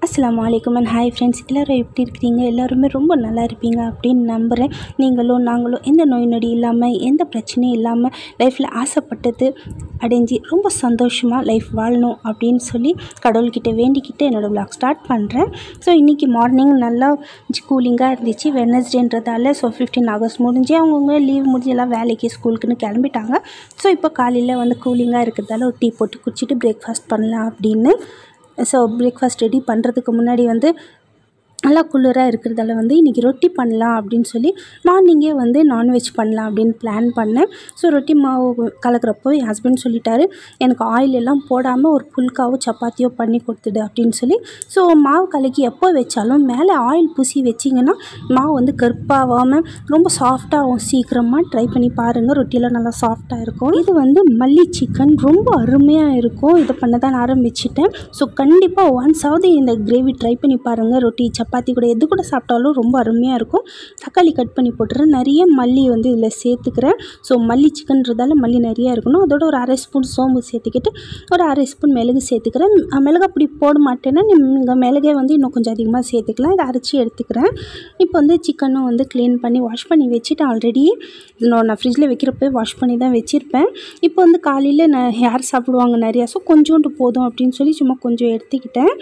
அஸ்ஸலாமு அலைக்கும் and hi friends எல்லோரும் எப்படி இருக்கிறீங்க எல்லோருமே ரொம்ப நல்லா இருப்பீங்க அப்படின்னு நம்புகிறேன் நீங்களும் நாங்களும் எந்த நோய் நொடி இல்லாமல் எந்த பிரச்சனையும் இல்லாமல் லைஃப்பில் ஆசைப்பட்டது அடைஞ்சு ரொம்ப சந்தோஷமாக லைஃப் வாழணும் அப்படின்னு சொல்லி கடவுள்கிட்ட வேண்டிக்கிட்டு என்னோடய vlog ஸ்டார்ட் பண்ணுறேன் ஸோ இன்றைக்கி மார்னிங் நல்லா கூலிங்காக இருந்துச்சு வெனஸ்டேன்றதால ஸோ ஃபிஃப்டீன் ஆகஸ்ட் முடிஞ்சு அவங்கவுங்க லீவ் முடிஞ்சு எல்லாம் வேலைக்கு ஸ்கூலுக்குன்னு கிளம்பிட்டாங்க ஸோ இப்போ காலையில் வந்து கூலிங்காக இருக்கிறதால ஒரு டீ போட்டு குடிச்சிட்டு பிரேக்ஃபாஸ்ட் பண்ணலாம் அப்படின்னு ஸோ பிரேக்ஃபாஸ்ட் ரெடி பண்ணுறதுக்கு முன்னாடி வந்து நல்லா குளிராக இருக்கிறதால வந்து இன்றைக்கி ரொட்டி பண்ணலாம் அப்படின்னு சொல்லி மார்னிங்கே வந்து நான்வெஜ் பண்ணலாம் அப்படின்னு பிளான் பண்ணேன் ஸோ ரொட்டி மாவு கலக்கிறப்போ என் ஹஸ்பண்ட் சொல்லிட்டாரு எனக்கு ஆயில் எல்லாம் போடாமல் ஒரு புல்காவோ சப்பாத்தியோ பண்ணி கொடுத்துடு அப்படின்னு சொல்லி ஸோ மாவு கலக்கி எப்போ வச்சாலும் மேலே ஆயில் பூசி வச்சிங்கன்னா மாவு வந்து கருப்பாகாமல் ரொம்ப சாஃப்டாகும் சீக்கிரமாக ட்ரை பண்ணி பாருங்கள் ரொட்டியெல்லாம் நல்லா சாஃப்டாக இருக்கும் இது வந்து மல்லி சிக்கன் ரொம்ப அருமையாக இருக்கும் இதை பண்ண தான் ஆரம்பிச்சிட்டேன் ஸோ கண்டிப்பாக ஒன்ஸாவது இந்த கிரேவி ட்ரை பண்ணி பாருங்கள் ரொட்டி சப்பாத்தி கூட எது கூட சாப்பிட்டாலும் ரொம்ப அருமையாக இருக்கும் தக்காளி கட் பண்ணி போட்டுறேன் நிறைய மல்லி வந்து இதில் சேர்த்துக்கிறேன் ஸோ மல்லி சிக்கன்றதால மல்லி நிறைய இருக்கணும் அதோட ஒரு அரை ஸ்பூன் சோம்பு சேர்த்துக்கிட்டு ஒரு அரை ஸ்பூன் மிளகு சேர்த்துக்கிறேன் அஹ் மிளகு அப்படி போட மாட்டேன்னா நீங்கள் மிளகே வந்து இன்னும் கொஞ்சம் அதிகமாக சேர்த்துக்கலாம் இதை அரைச்சி எடுத்துக்கிறேன் இப்போ வந்து சிக்கனும் வந்து க்ளீன் பண்ணி வாஷ் பண்ணி வச்சுட்டு ஆல்ரெடி நான் ஃப்ரிட்ஜில் வைக்கிறப்ப வாஷ் பண்ணி தான் வச்சுருப்பேன் இப்போ வந்து காலையில் நான் யார் சாப்பிடுவாங்க நிறையா ஸோ கொஞ்சோண்டு போதும் அப்படின்னு சொல்லி சும்மா கொஞ்சம் எடுத்துக்கிட்டேன்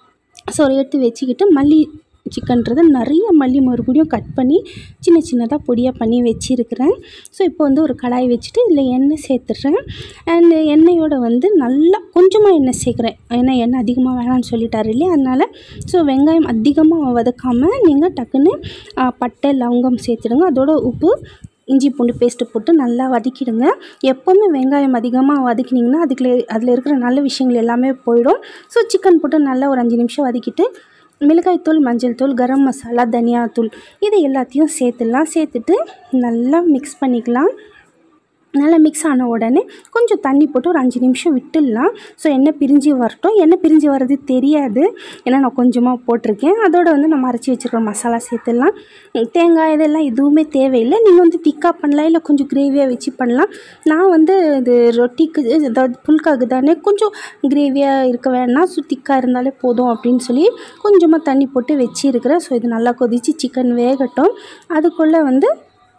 ஸோ எடுத்து வச்சுக்கிட்டு மல்லி சிக்கன்றதை நிறைய மல்லி மறுபடியும் கட் பண்ணி சின்ன சின்னதாக பொடியாக பண்ணி வச்சுருக்கிறேன் ஸோ இப்போ வந்து ஒரு கடாய் வச்சுட்டு இதில் எண்ணெய் சேர்த்துட்றேன் அண்ட் எண்ணெயோட வந்து நல்லா கொஞ்சமாக எண்ணெய் சேர்க்குறேன் ஏன்னா எண்ணெய் அதிகமாக வேணாம்னு சொல்லிட்டாரு இல்லையா அதனால் ஸோ வெங்காயம் அதிகமாக வதக்காமல் நீங்கள் டக்குன்னு ஆ, பட்டை லவங்கம் சேர்த்துடுங்க அதோட உப்பு இஞ்சி பூண்டு பேஸ்ட்டு போட்டு நல்லா வதக்கிடுங்க எப்போவுமே வெங்காயம் அதிகமாக வதக்கினீங்கன்னா அதுக்குள்ள அதில் இருக்கிற நல்ல விஷயங்கள் எல்லாமே போயிடும் ஸோ சிக்கன் போட்டு நல்லா ஒரு அஞ்சு நிமிஷம் வதக்கிட்டு மிளகாய்த்தூள் மஞ்சள் தூள் கரம் மசாலா தனியாத்தூள் இது எல்லாத்தையும் சேர்த்துடலாம் சேர்த்துட்டு நல்லா மிக்ஸ் பண்ணிக்கலாம் நல்லா மிக்ஸ் ஆன உடனே கொஞ்சம் தண்ணி போட்டு ஒரு அஞ்சு நிமிஷம் விட்டுடலாம் ஸோ எண்ணெய் பிரிஞ்சு வரட்டும் எண்ணெய் பிரிஞ்சு வர்றது தெரியாது ஏன்னா நான் கொஞ்சமாக போட்டிருக்கேன் அதோட வந்து நம்ம அரைச்சி வச்சுருக்க மசாலா சேர்த்துடலாம் உம், தேங்காய் இதெல்லாம் எதுவுமே தேவையில்லை நீங்கள் வந்து திக்காக பண்ணலாம் இல்லை கொஞ்சம் கிரேவியாக வச்சு பண்ணலாம் நான் வந்து இது ரொட்டிக்கு அதாவது புல்காக்கு தானே கொஞ்சம் கிரேவியாக இருக்க வேணாம் ஸோ திக்காக இருந்தாலே போதும் அப்படின்னு சொல்லி கொஞ்சமாக தண்ணி போட்டு வச்சிருக்கிறேன் ஸோ இது நல்லா கொதித்து சிக்கன் வேகட்டும் அதுக்குள்ளே வந்து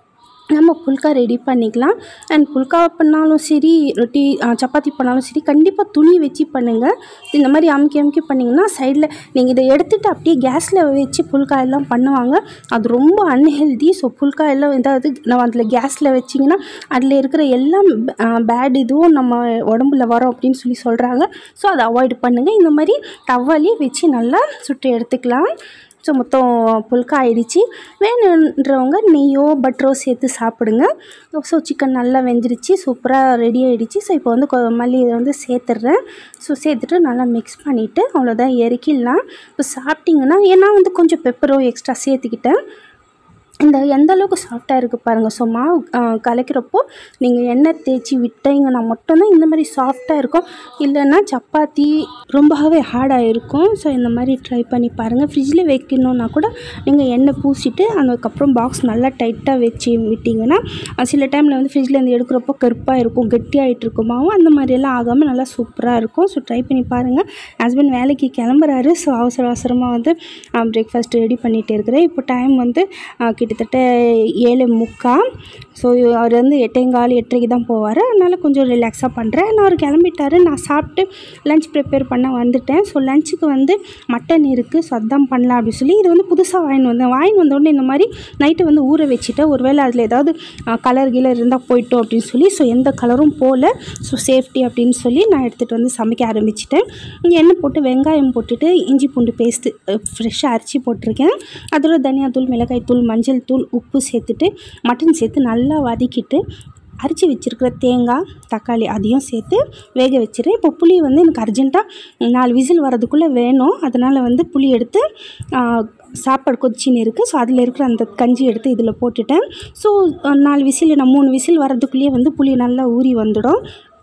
நம்ம புல்கா ரெடி பண்ணிக்கலாம் அண்ட் புல்கா பண்ணாலும் சரி ரொட்டி ஆ, சப்பாத்தி பண்ணாலும் சரி கண்டிப்பாக துணி வச்சு பண்ணுங்கள் இந்த மாதிரி அமுக்கி அமுக்கி பண்ணிங்கன்னா சைடில் நீங்கள் இதை எடுத்துகிட்டு அப்படியே கேஸில் வச்சு புல்கா எல்லாம் பண்ணுவாங்க அது ரொம்ப அன்ஹெல்தி ஸோ புல்கா எல்லாம் ஏதாவது நம்ம அதில் கேஸில் வச்சிங்கன்னா அதில் இருக்கிற எல்லாம் பேட் இதுவும் நம்ம உடம்புல வரும் அப்படின்னு சொல்லி சொல்கிறாங்க ஸோ அதை அவாய்ட் பண்ணுங்கள் இந்த மாதிரி டவாலே வச்சு நல்லா சுட்டு எடுத்துக்கலாம் ஸோ மொத்தம் புல்கா ஆயிடுச்சு வேணுன்றவங்க நெய்யோ பட்டரோ சேர்த்து சாப்பிடுங்க ஸோ சிக்கன் நல்லா வெந்துருச்சு சூப்பராக ரெடி ஆயிடுச்சு ஸோ இப்போ வந்து கொ- மல்லி இதை வந்து சேர்த்துட்றேன் ஸோ சேர்த்துட்டு நல்லா மிக்ஸ் பண்ணிவிட்டு அவ்வளோதான் இறக்கிடலாம் இப்போ சாப்பிட்டிங்கன்னா ஏன்னா வந்து கொஞ்சம் பெப்பரோ எக்ஸ்ட்ரா சேர்த்துக்கிட்டேன் இந்த எந்த அளவுக்கு சாஃப்டாக இருக்குது பாருங்கள் ஸோ மாவு ஆ, கலக்கிறப்போ நீங்கள் எண்ணெய் தேய்ச்சி விட்டீங்கன்னா மட்டும்தான் இந்த மாதிரி சாஃப்டாக இருக்கும் இல்லைன்னா சப்பாத்தி ரொம்பவே ஹார்டாக இருக்கும் ஸோ இந்த மாதிரி ட்ரை பண்ணி பாருங்கள் ஃப்ரிட்ஜில் வைக்கணுன்னா கூட நீங்கள் எண்ணெய் பூசிட்டு அதுக்கப்புறம் பாக்ஸ் நல்லா டைட்டாக வச்சு விட்டிங்கன்னா அது சில டைமில் வந்து ஃப்ரிட்ஜில் இருந்து எடுக்கிறப்போ கருப்பாக இருக்கும் கெட்டியாகிட்டு இருக்கும் மாவு அந்த மாதிரியெல்லாம் ஆகாமல் நல்லா சூப்பராக இருக்கும் ஸோ ட்ரை பண்ணி பாருங்கள் ஹஸ்பண்ட் வேலைக்கு கிளம்புறாரு ஸோ அவசர அவசரமாக வந்து பிரேக்ஃபாஸ்ட் ரெடி பண்ணிகிட்டு இருக்கிறேன் இப்போ டைம் வந்து ஆ, கிட்டத்தட்ட ஏழு முக்கால் ஸோ அவர் வந்து எட்டேங்கால் எட்டரைக்கு தான் போவார் அதனால் கொஞ்சம் ரிலாக்ஸாக பண்ணுறேன் நான் அவர் கிளம்பிட்டாரு நான் சாப்பிட்டு லஞ்ச் ப்ரிப்பேர் பண்ண வந்துட்டேன் ஸோ லஞ்சுக்கு வந்து மட்டன் இருக்குது ஸோ அதான் பண்ணலாம் அப்படின்னு சொல்லி இது வந்து புதுசாக வாங்கிட்டு வந்தேன் வாங்கிட்டு வந்தோடனே இந்த மாதிரி நைட்டு வந்து ஊற வச்சுட்டேன் ஒருவேளை அதில் ஏதாவது கலர் கீழர் இருந்தால் போயிட்டோம் அப்படின்னு சொல்லி ஸோ எந்த கலரும் போகல ஸோ சேஃப்டி அப்படின்னு சொல்லி நான் எடுத்துகிட்டு வந்து சமைக்க ஆரம்பிச்சிட்டேன் எண்ணெய் போட்டு வெங்காயம் போட்டுட்டு இஞ்சி பூண்டு பேஸ்ட்டு ஃப்ரெஷ்ஷாக அரைச்சி போட்டிருக்கேன் அதோட தனியாத்தூள் மிளகாய் தூள் மஞ்சள் தூள் உப்பு சேர்த்துட்டு மட்டன் சேர்த்து நல்லா வதக்கிட்டு அரைச்சி வச்சுருக்கிற தேங்காய் தக்காளி அதையும் சேர்த்து வேக வச்சிடுறேன் இப்போ புளி வந்து எனக்கு அர்ஜென்ட்டாக நாலு விசில் வரதுக்குள்ளே வேணும் அதனால் வந்து புளி எடுத்து ஆ, சாப்பாடு கொதிச்சின்னு இருக்குது ஸோ அதில் இருக்கிற அந்த கஞ்சி எடுத்து இதில் போட்டுட்டேன் ஸோ நாலு விசில் நான் மூணு விசில் வரதுக்குள்ளேயே வந்து புளி நல்லா ஊறி வந்துடும்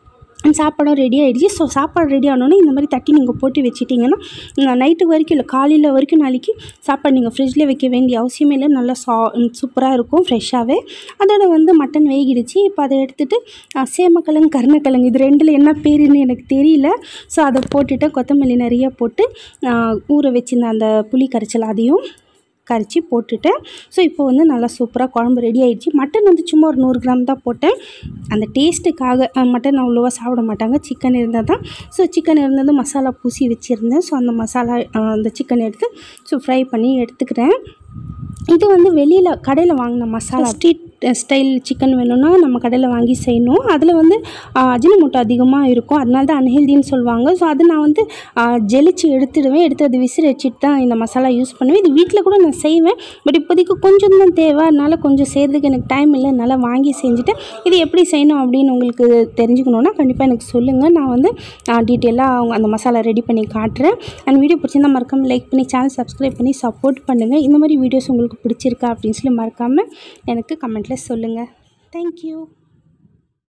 சாப்பாடும் ரெடி ஆகிடுச்சு ஸோ சாப்பாடு ரெடி ஆனோடனே இந்த மாதிரி தட்டி நீங்கள் போட்டு வச்சிட்டிங்கன்னா நைட்டு வரைக்கும் இல்லை காலையில் வரைக்கும் நாளைக்கு சாப்பாடு நீங்கள் ஃப்ரிட்ஜில் வைக்க வேண்டிய அவசியமே இல்லை நல்லா சா சூப்பராக இருக்கும் ஃப்ரெஷ்ஷாகவே அதோட வந்து மட்டன் வேகிடுச்சு இப்போ அதை எடுத்துகிட்டு சேமக்கிழங்கு கருணக்கிழங்கு இது ரெண்டில் என்ன பேருன்னு எனக்கு தெரியல ஸோ அதை போட்டுட்டு கொத்தமல்லி நிறைய போட்டு ஆ, ஊற வச்சிருந்த அந்த புளி கரைச்சல் அதையும் கரைச்சி போட்டுட்டேன் ஸோ இப்போ வந்து நல்லா சூப்பராக குழம்பு ரெடி ஆயிடுச்சு மட்டன் வந்து சும்மா ஒரு நூறு கிராம் தான் போட்டேன் அந்த டேஸ்ட்டுக்காக அஹ், மட்டன் அவ்வளோவா சாப்பிட மாட்டாங்க சிக்கன் இருந்தால் தான் ஸோ சிக்கன் இருந்தது மசாலா பூசி வச்சுருந்தேன் ஸோ அந்த மசாலா அஹ், அந்த சிக்கன் எடுத்து ஸோ ஃப்ரை பண்ணி எடுத்துக்கிறேன் இது வந்து வெளியில் கடையில் வாங்கின மசாலா ஸ்ட்ரீட் ஸ்டைல் சிக்கன் வேணும்னா நம்ம கடையில் வாங்கி செய்யணும் அதில் வந்து அஜினமோட்டோ அதிகமாக இருக்கும் அதனால தான் அன்ஹெல்தின்னு சொல்லுவாங்க ஸோ அது நான் வந்து ஆ, ஜெலிச்சு எடுத்துடுவேன் எடுத்து அது விசிறி வச்சுட்டு தான் இந்த மசாலா யூஸ் பண்ணுவேன் இது வீட்டில் கூட நான் செய்வேன் பட் இப்போதைக்கு கொஞ்சம் தான் தேவை அதனால் கொஞ்சம் செய்கிறதுக்கு எனக்கு டைம் இல்லை அதனால் வாங்கி செஞ்சுட்டு இது எப்படி செய்யணும் அப்படின்னு உங்களுக்கு தெரிஞ்சுக்கணுன்னா கண்டிப்பாக எனக்கு சொல்லுங்கள் நான் வந்து டீட்டெயிலாக அவங்க அந்த மசாலா ரெடி பண்ணி காட்டுறேன் அண்ட் வீடியோ பிடிச்சிருந்தா மறக்காமல் லைக் பண்ணி சேனல் சப்ஸ்கிரைப் பண்ணி சப்போர்ட் பண்ணுங்கள் இந்த மாதிரி வீடியோஸ் உங்களுக்கு பிடிச்சிருக்கா அப்படின்னு சொல்லி மறக்காமல் எனக்கு கமெண்ட்டில் சொல்லுங்கள் தேங்க்யூ